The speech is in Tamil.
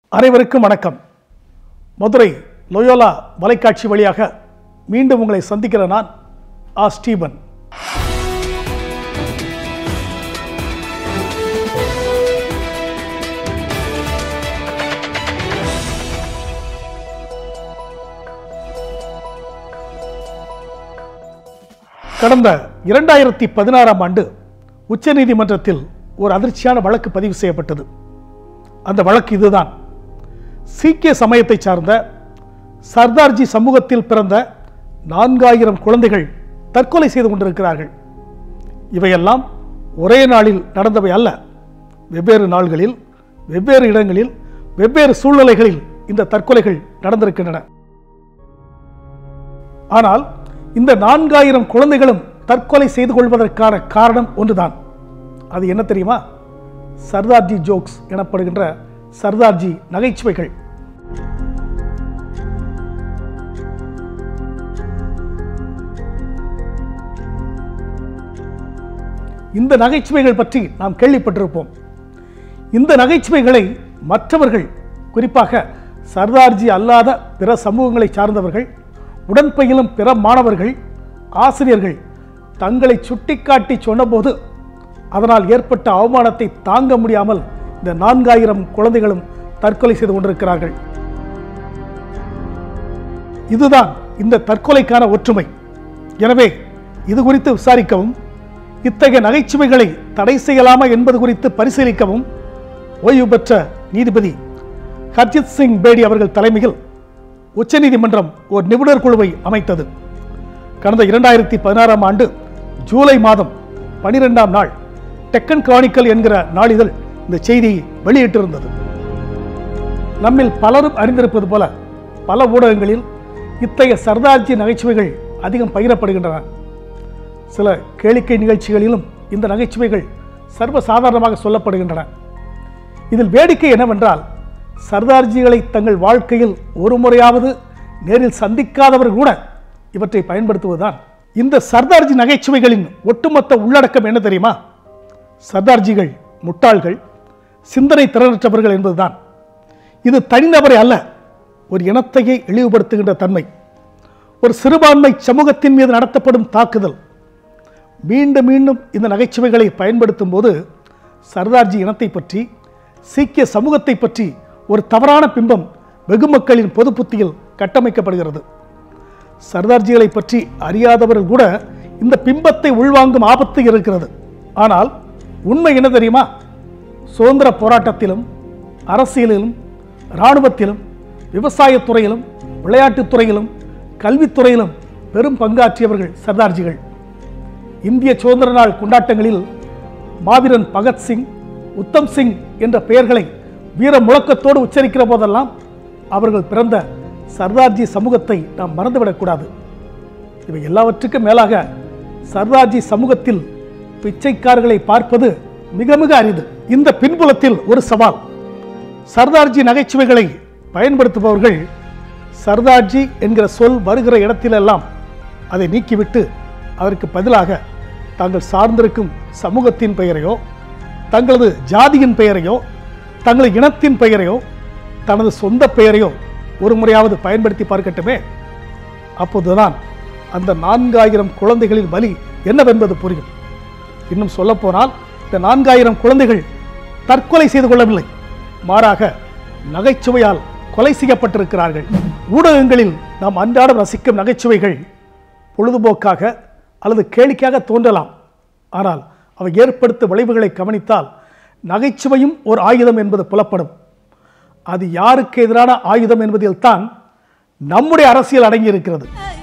அனைவருக்கும் வணக்கம் மதுரை லொயோலா வலைக்காட்சி வழியாக மீண்டும் உங்களை சந்திக்கிற நான் ஆ ஸ்டீபன் கடந்த இரண்டாயிரத்தி பதினாறாம் ஆண்டு உச்சநீதிமன்றத்தில் ஒரு அதிர்ச்சியான வழக்கு பதிவு செய்யப்பட்டது அந்த வழக்கு இதுதான் சீக்கிய சமயத்தை சார்ந்த சர்தார்ஜி சமூகத்தில் பிறந்த நான்காயிரம் குழந்தைகள் தற்கொலை செய்து கொண்டிருக்கிறார்கள் இவையெல்லாம் ஒரே நாளில் நடந்தவை அல்ல வெவ்வேறு நாள்களில் வெவ்வேறு இடங்களில் வெவ்வேறு சூழ்நிலைகளில் இந்த தற்கொலைகள் நடந்திருக்கின்றன ஆனால் இந்த நான்காயிரம் குழந்தைகளும் தற்கொலை செய்து கொள்வதற்கான காரணம் ஒன்றுதான் அது என்ன தெரியுமா சர்தார்ஜி ஜோக்ஸ் எனப்படுகின்ற சர்தார்ஜி நகைச்சுவைகள் இந்த நகைச்சுவைகள் பற்றி நாம் கேள்விப்பட்டிருப்போம் இந்த நகைச்சுவைகளை மற்றவர்கள் குறிப்பாக சர்தார்ஜி அல்லாத பிற சமூகங்களை சார்ந்தவர்கள் உடன்பயிலும் பிற மாணவர்கள் ஆசிரியர்கள் தங்களை சுட்டிக்காட்டி சொன்னபோது அதனால் ஏற்பட்ட அவமானத்தை தாங்க முடியாமல் இந்த நான்காயிரம் குழந்தைகளும் தற்கொலை செய்து கொண்டிருக்கிறார்கள் இதுதான் இந்த தற்கொலைக்கான ஒற்றுமை எனவே இது குறித்து விசாரிக்கவும் இத்தகைய நகைச்சுவைகளை தடை செய்யலாமா என்பது குறித்து பரிசீலிக்கவும் ஓய்வு பெற்ற நீதிபதி ஹர்ஜித் சிங் பேடி அவர்கள் தலைமையில் உச்சநீதிமன்றம் ஒரு நிபுணர் குழுவை அமைத்தது கடந்த இரண்டாயிரத்தி பதினாறாம் ஆண்டு ஜூலை மாதம் பனிரெண்டாம் நாள் டெக்கன் கிரானிக்கல் என்கிற நாளிதழ் இந்த செய்தியை வெளியிட்டிருந்தது நம்மில் பலரும் அறிந்திருப்பது போல பல ஊடகங்களில் இத்தகைய சர்தார்ஜி நகைச்சுவைகள் அதிகம் பகிரப்படுகின்றன சில கேளிக்கை நிகழ்ச்சிகளிலும் இந்த நகைச்சுவைகள் சர்வசாதாரணமாக சொல்லப்படுகின்றன இதில் வேடிக்கை என்னவென்றால் சர்தார்ஜிகளை தங்கள் வாழ்க்கையில் ஒரு முறையாவது நேரில் சந்திக்காதவர் கூட இவற்றை பயன்படுத்துவதுதான் இந்த சர்தார்ஜி நகைச்சுவைகளின் ஒட்டுமொத்த உள்ளடக்கம் என்ன தெரியுமா சர்தார்ஜிகள் முட்டாள்கள் சிந்தனை திறனற்றவர்கள் என்பதுதான் இது தனிநபரை அல்ல ஒரு இனத்தையே இழிவுபடுத்துகின்ற தன்மை ஒரு சிறுபான்மை சமூகத்தின் மீது நடத்தப்படும் தாக்குதல் மீண்டும் மீண்டும் இந்த நகைச்சுவைகளை பயன்படுத்தும் போது சர்தார்ஜி இனத்தை பற்றி சீக்கிய சமூகத்தை பற்றி ஒரு தவறான பிம்பம் வெகு மக்களின் பொது புத்தியில் கட்டமைக்கப்படுகிறது சர்தார்ஜிகளை பற்றி அறியாதவர்கள் கூட இந்த பிம்பத்தை உள்வாங்கும் ஆபத்து இருக்கிறது ஆனால் உண்மை என்ன தெரியுமா சுதந்திர போராட்டத்திலும் அரசியலிலும் இராணுவத்திலும் விவசாயத்துறையிலும் விளையாட்டுத் துறையிலும் கல்வித்துறையிலும் பெரும் பங்காற்றியவர்கள் சர்தார்ஜிகள் இந்திய சுதந்திர நாள் கொண்டாட்டங்களில் மாவீரன் பகத்சிங் உத்தம் சிங் என்ற பெயர்களை வீர முழக்கத்தோடு உச்சரிக்கிற போதெல்லாம் அவர்கள் பிறந்த சர்தார்ஜி சமூகத்தை நாம் மறந்துவிடக்கூடாது இவை எல்லாவற்றுக்கும் மேலாக சர்தார்ஜி சமூகத்தில் பிச்சைக்காரர்களை பார்ப்பது மிக மிக அரிது இந்த பின்புலத்தில் ஒரு சவால் சர்தார்ஜி நகைச்சுவைகளை பயன்படுத்துபவர்கள் சர்தார்ஜி என்கிற சொல் வருகிற இடத்திலெல்லாம் அதை நீக்கிவிட்டு அதற்கு பதிலாக தாங்கள் சார்ந்திருக்கும் சமூகத்தின் பெயரையோ தங்களது ஜாதியின் பெயரையோ தங்களது இனத்தின் பெயரையோ தனது சொந்த பெயரையோ ஒரு முறையாவது பயன்படுத்தி பார்க்கட்டுமே அப்போதுதான் அந்த நான்காயிரம் குழந்தைகளின் வலி என்னவென்பது புரியும் இன்னும் சொல்லப்போனால் இந்த நான்காயிரம் குழந்தைகள் தற்கொலை செய்து கொள்ளவில்லை மாறாக நகைச்சுவையால் கொலை செய்யப்பட்டிருக்கிறார்கள் ஊடகங்களில் நாம் அன்றாடம் ரசிக்கும் நகைச்சுவைகள் பொழுதுபோக்காக அல்லது கேளிக்கையாக தோன்றலாம் ஆனால் அவை ஏற்படுத்தும் விளைவுகளை கவனித்தால் நகைச்சுவையும் ஒரு ஆயுதம் என்பது புலப்படும் அது யாருக்கு எதிரான ஆயுதம் என்பதில் தான் நம்முடைய அரசியல் அடங்கி இருக்கிறது